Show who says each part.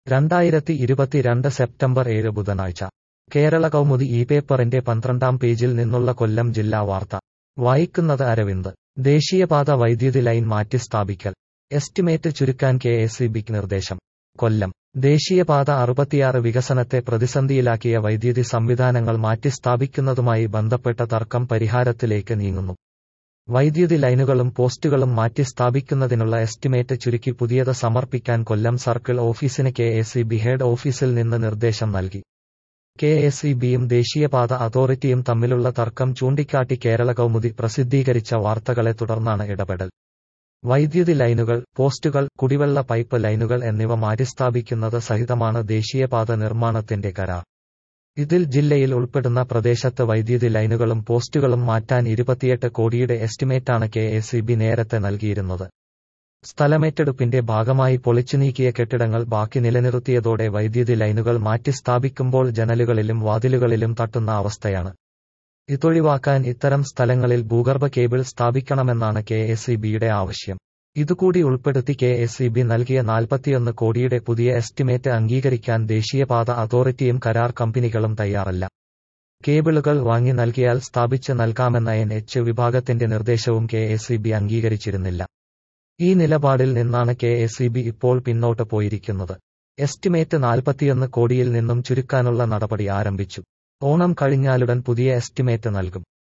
Speaker 1: രണ്ടായിരത്തി ഇരുപത്തിരണ്ട് സെപ്റ്റംബർ ഏഴ് ബുധനാഴ്ച കേരള കൗമുദി ഈ പേപ്പറിന്റെ പന്ത്രണ്ടാം പേജിൽ നിന്നുള്ള കൊല്ലം ജില്ലാ വാർത്ത വായിക്കുന്നത് അരവിന്ദ് ദേശീയപാത വൈദ്യുതി ലൈൻ മാറ്റി സ്ഥാപിക്കൽ എസ്റ്റിമേറ്റ് ചുരുക്കാൻ കെ എസ് നിർദ്ദേശം കൊല്ലം ദേശീയപാത അറുപത്തിയാറ് വികസനത്തെ പ്രതിസന്ധിയിലാക്കിയ വൈദ്യുതി സംവിധാനങ്ങൾ മാറ്റി സ്ഥാപിക്കുന്നതുമായി ബന്ധപ്പെട്ട തർക്കം പരിഹാരത്തിലേക്ക് നീങ്ങുന്നു വൈദ്യുതി ലൈനുകളും പോസ്റ്റുകളും മാറ്റി സ്ഥാപിക്കുന്നതിനുള്ള എസ്റ്റിമേറ്റ് ചുരുക്കി പുതിയത് സമർപ്പിക്കാൻ കൊല്ലം സർക്കിൾ ഓഫീസിന് കെ എസ് ഹെഡ് ഓഫീസിൽ നിന്ന് നിർദ്ദേശം നൽകി കെ എസ് ഇ ബിയും ദേശീയപാത അതോറിറ്റിയും തമ്മിലുള്ള തർക്കം ചൂണ്ടിക്കാട്ടി കേരള കൗമുദി പ്രസിദ്ധീകരിച്ച വാർത്തകളെ തുടർന്നാണ് ഇടപെടൽ വൈദ്യുതി ലൈനുകൾ പോസ്റ്റുകൾ കുടിവെള്ള പൈപ്പ് ലൈനുകൾ എന്നിവ മാറ്റിസ്ഥാപിക്കുന്നത് സഹിതമാണ് ദേശീയപാത നിർമ്മാണത്തിന്റെ കരാർ ഇതിൽ ജില്ലയിൽ ഉൾപ്പെടുന്ന പ്രദേശത്ത് വൈദ്യുതി ലൈനുകളും പോസ്റ്റുകളും മാറ്റാൻ ഇരുപത്തിയെട്ട് കോടിയുടെ എസ്റ്റിമേറ്റാണ് കെ എസ് ഇ ബി നേരത്തെ നൽകിയിരുന്നത് സ്ഥലമേറ്റെടുപ്പിന്റെ ഭാഗമായി പൊളിച്ചുനീക്കിയ കെട്ടിടങ്ങൾ ബാക്കി നിലനിർത്തിയതോടെ വൈദ്യുതി ലൈനുകൾ മാറ്റി സ്ഥാപിക്കുമ്പോൾ ജനലുകളിലും വാതിലുകളിലും തട്ടുന്ന അവസ്ഥയാണ് ഇതൊഴിവാക്കാൻ ഇത്തരം സ്ഥലങ്ങളിൽ ഭൂഗർഭ കേബിൾ സ്ഥാപിക്കണമെന്നാണ് കെ എസ് ഇ ബിയുടെ ആവശ്യം ഇതുകൂടി ഉൾപ്പെടുത്തി കെ എസ് ഇ ബി നൽകിയ നാൽപ്പത്തിയൊന്ന് കോടിയുടെ പുതിയ എസ്റ്റിമേറ്റ് അംഗീകരിക്കാൻ ദേശീയപാത അതോറിറ്റിയും കരാർ കമ്പനികളും തയ്യാറല്ല കേബിളുകൾ വാങ്ങി നൽകിയാൽ സ്ഥാപിച്ച് നൽകാമെന്ന എൻ എച്ച് വിഭാഗത്തിന്റെ നിർദ്ദേശവും കെ എസ് ഇ ബി അംഗീകരിച്ചിരുന്നില്ല ഈ നിലപാടിൽ നിന്നാണ് കെ എസ് ഇ ബി ഇപ്പോൾ പിന്നോട്ട് പോയിരിക്കുന്നത് എസ്റ്റിമേറ്റ് നാൽപ്പത്തിയൊന്ന് കോടിയിൽ നിന്നും ചുരുക്കാനുള്ള നടപടി ആരംഭിച്ചു ഓണം കഴിഞ്ഞാലുടൻ പുതിയ എസ്റ്റിമേറ്റ് നൽകും